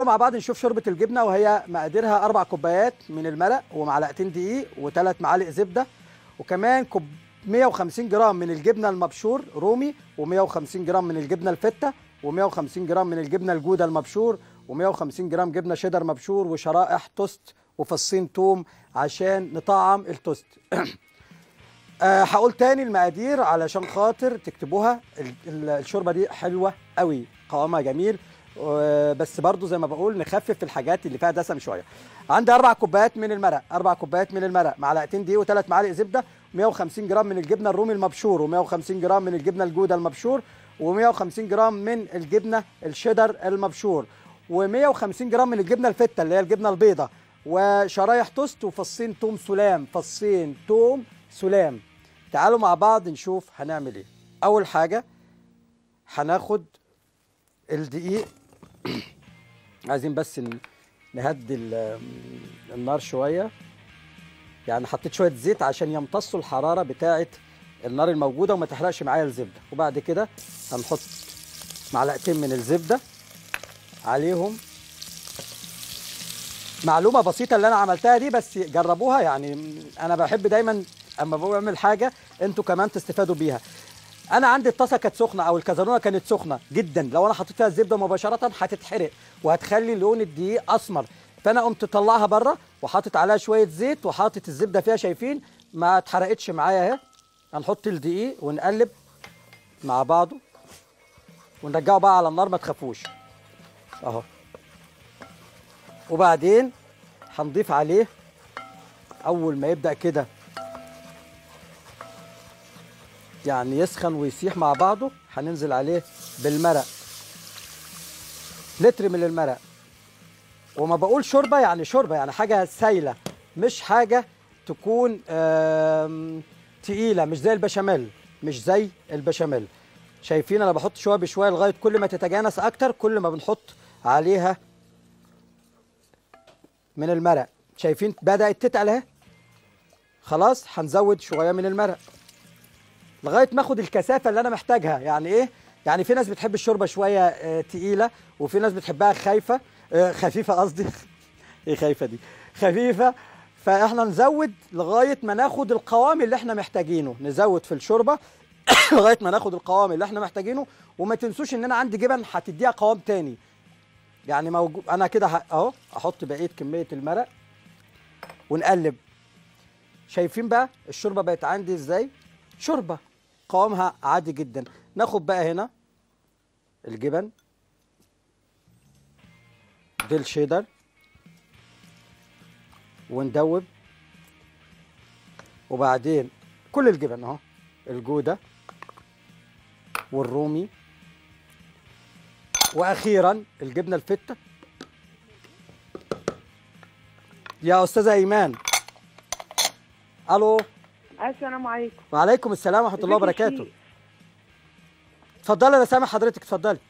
مع بعض نشوف شوربه الجبنه وهي مقاديرها اربع كوبايات من المرق ومعلقتين دقيق وثلاث معالق زبده وكمان كوب 150 جرام من الجبنه المبشور رومي و150 جرام من الجبنه الفته و150 جرام من الجبنه الجوده المبشور و150 جرام جبنه شيدر مبشور وشرائح توست وفصين توم عشان نطعم التوست أه هقول تاني المقادير علشان خاطر تكتبوها ال- ال- الشوربه دي حلوه قوي قوامها جميل آه، بس برضو زي ما بقول نخفف في الحاجات اللي فيها دسم شويه عندي اربع كوبايات من المرق اربع كوبايات من المرق معلقتين دقيق وثلاث معالق زبده 150 جرام من الجبنه الرومي المبشور و150 جرام من الجبنه الجوده المبشور و150 جرام من الجبنه الشيدر المبشور و150 جرام من الجبنه الفته اللي هي الجبنه البيضاء وشرايح توست وفصين توم سلام فصين توم سلام تعالوا مع بعض نشوف هنعمل ايه اول حاجه هناخد الدقيق عايزين بس ن- نهدي ال- النار شويه يعني حطيت شويه زيت عشان يمتصوا الحراره بتاعه النار الموجوده وما تحرقش معايا الزبده وبعد كده هنحط معلقتين من الزبده عليهم معلومه بسيطه اللي انا عملتها دي بس جربوها يعني انا بحب دايما اما بعمل حاجه انتوا كمان تستفادوا بيها انا عندي الطاسه كانت سخنه او الكازرونه كانت سخنه جدا لو انا حطيت فيها الزبده مباشره هتتحرق وهتخلي لون الدقيق اسمر فانا قمت طلعها بره وحاطط عليها شويه زيت وحاطط الزبده فيها شايفين ما اتحرقتش معايا اهي هنحط الدقيق ونقلب مع بعضه ونرجعه بقى على النار ما تخافوش اهو وبعدين هنضيف عليه اول ما يبدا كده يعني يسخن ويسيح مع بعضه هننزل عليه بالمرق لتر من المرق وما بقول شوربه يعني شوربه يعني حاجه سايله مش حاجه تكون آم، تقيله مش زي البشاميل مش زي البشاميل شايفين انا بحط شويه بشويه لغايه كل ما تتجانس اكتر كل ما بنحط عليها من المرق شايفين بدات تتقل اهي خلاص هنزود شويه من المرق لغايه ما اخد الكثافه اللي انا محتاجها يعني ايه يعني في ناس بتحب الشوربه شويه آه تقيله وفي ناس بتحبها خايفه آه خفيفه قصدي ايه خايفه دي خفيفه فاحنا نزود لغايه ما ناخد القوام اللي احنا محتاجينه نزود في الشوربه لغايه ما ناخد القوام اللي احنا محتاجينه وما تنسوش ان انا عندي جبن هتديها قوام تاني يعني موجود انا كده ه- اهو احط بقيه كميه المرق ونقلب شايفين بقى الشوربه بقت عندي ازاي شوربه قوامها عادي جدا ناخد بقى هنا الجبن دي الشيدر وندوب وبعدين كل الجبن اهو الجوده والرومي واخيرا الجبنه الفته يا استاذه ايمان الو السلام عليكم وعليكم السلام ورحمه الله ازيك يا وبركاته شيخ؟ اتفضلي انا سامع حضرتك اتفضلي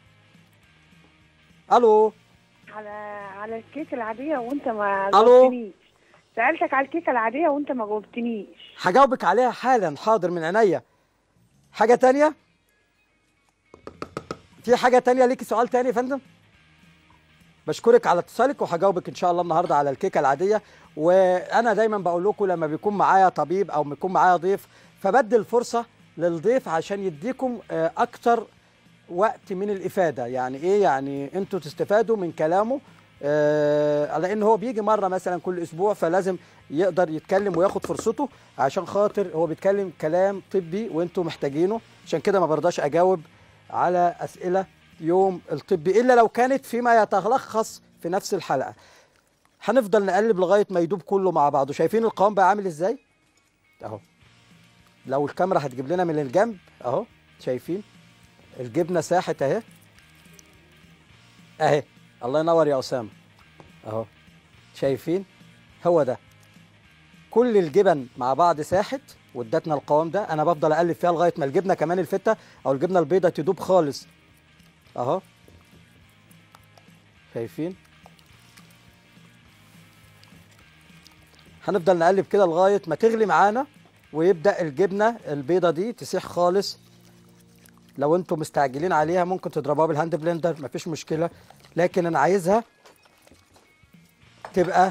الو على على الكيكه العاديه وانت ما ألو؟ جاوبتنيش سالتك على الكيكه العاديه وانت ما جاوبتنيش هجاوبك عليها حالا حاضر من عينيا حاجه تانية في حاجه تانية ليكي سؤال تاني يا فندم بشكرك على اتصالك وهجاوبك ان شاء الله النهارده على الكيكه العاديه وانا دايما بقول لكم لما بيكون معايا طبيب او بيكون معايا ضيف فبدي الفرصه للضيف عشان يديكم آه، اكتر وقت من الافاده يعني ايه يعني انتوا تستفادوا من كلامه آه على ان هو بيجي مره مثلا كل اسبوع فلازم يقدر يتكلم وياخد فرصته عشان خاطر هو بيتكلم كلام طبي وانتوا محتاجينه عشان كده ما برضاش اجاوب على اسئله يوم الطبي الا لو كانت فيما يتلخص في نفس الحلقه هنفضل نقلب لغايه ما يدوب كله مع بعضه شايفين القوام بقى عامل ازاي اهو لو الكاميرا هتجيب لنا من الجنب اهو شايفين الجبنه ساحت اهي اهي الله ينور يا اسامه اهو شايفين هو ده كل الجبن مع بعض ساحت وادتنا القوام ده انا بفضل اقلب فيها لغايه ما الجبنه كمان الفته او الجبنه البيضه تدوب خالص اهو شايفين هنفضل نقلب كده لغايه ما تغلي معانا ويبدا الجبنه البيضه دي تسيح خالص لو انتم مستعجلين عليها ممكن تضربوها بالهاند بلندر مفيش مشكله لكن انا عايزها تبقى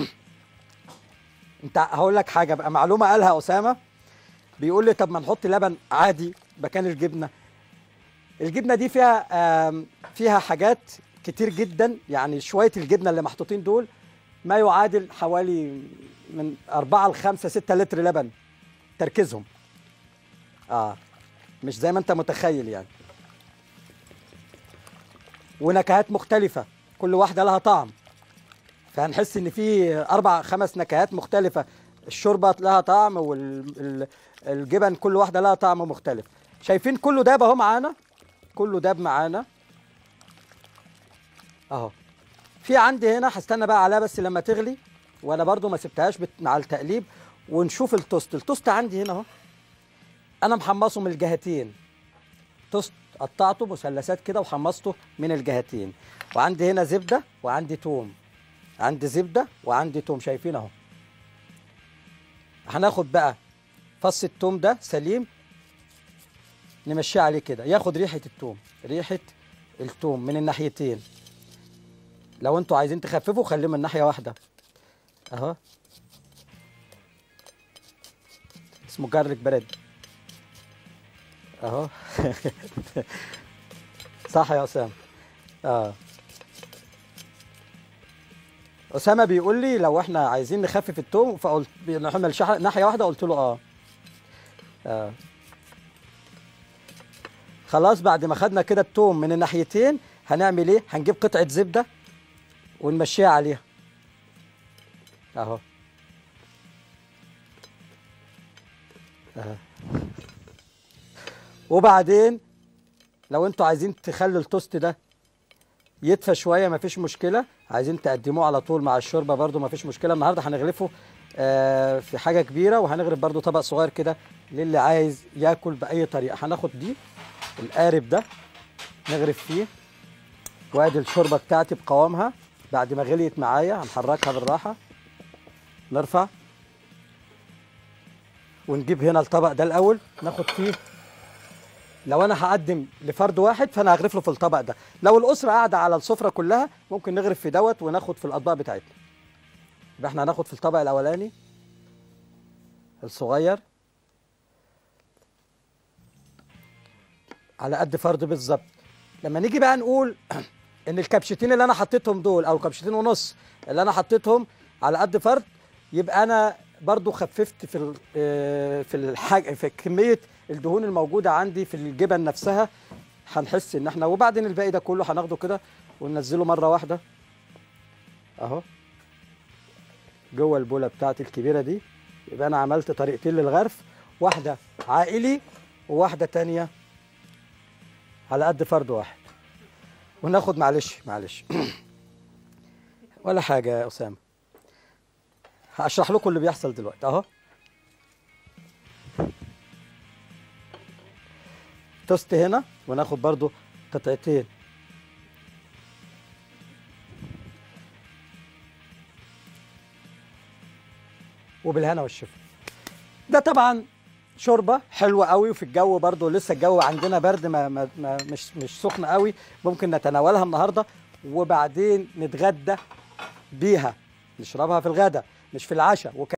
انت هقول لك حاجه بقى معلومه قالها اسامه بيقول لي طب ما نحط لبن عادي مكان الجبنه الجبنه دي فيها آم، فيها حاجات كتير جدا يعني شويه الجبنه اللي محطوطين دول ما يعادل حوالي من 4 ل 5 6 لتر لبن تركيزهم اه مش زي ما انت متخيل يعني ونكهات مختلفه كل واحده لها طعم فهنحس ان في اربع خمس نكهات مختلفه الشوربه لها طعم والجبن كل واحده لها طعم مختلف شايفين كله داب اهو معانا كله داب معانا اهو في عندي هنا هستنى بقى عليها بس لما تغلي وانا برضو ما سبتهاش بت- مع التقليب ونشوف التوست التوست عندي هنا اهو انا محمصه من الجهتين توست قطعته مثلثات كده وحمصته من الجهتين وعندي هنا زبده وعندي توم عندي زبده وعندي توم شايفين اهو هناخد بقى فص التوم ده سليم نمشيه عليه كده ياخد ريحه التوم ريحه التوم من الناحيتين لو انتوا عايزين تخففوا خليه من ناحيه واحده اهو اسمه جارليك بريد اهو صح يا اسامه اه اسامه بيقول لي لو احنا عايزين نخفف التوم فقلت نعمل شح... ناحيه واحده قلت له اه اه خلاص بعد ما خدنا كده التوم من الناحيتين هنعمل ايه هنجيب قطعه زبده ونمشيها عليها اهو اهو وبعدين لو انتوا عايزين تخلوا التوست ده يدفى شويه مفيش مشكله عايزين تقدموه على طول مع الشوربه برده مفيش مشكله النهارده هنغرفه آه في حاجه كبيره وهنغرف برده طبق صغير كده للي عايز ياكل باي طريقه هناخد دي القارب ده نغرف فيه وادي الشوربه بتاعتي بقوامها بعد ما غليت معايا هنحركها بالراحه نرفع ونجيب هنا الطبق ده الاول ناخد فيه لو انا هقدم لفرد واحد فانا هغرف له في الطبق ده لو الاسره قاعده على السفره كلها ممكن نغرف في دوت وناخد في الاطباق بتاعتنا يبقى احنا هناخد في الطبق الاولاني الصغير على قد فرد بالظبط لما نيجي بقى نقول ان الكبشتين اللي انا حطيتهم دول او الكبشتين ونص اللي انا حطيتهم على قد فرد يبقى انا برضو خففت في ال- آه، في الحاج في كميه الدهون الموجوده عندي في الجبن نفسها هنحس ان احنا وبعدين الباقي ده كله هناخده كده وننزله مره واحده اهو جوه البوله بتاعتي الكبيره دي يبقى انا عملت طريقتين للغرف واحده عائلي وواحده تانية على قد فرد واحد وناخد معلش معلش ولا حاجه يا اسامه هشرح لكم اللي بيحصل دلوقتي اهو توست هنا وناخد برضو قطعتين وبالهنا والشفا ده طبعا شوربه حلوه قوي وفي الجو برضو لسه الجو عندنا برد ما, ما, ما مش مش سخن قوي ممكن نتناولها النهارده وبعدين نتغدى بيها نشربها في الغداء مش في العشاء وك...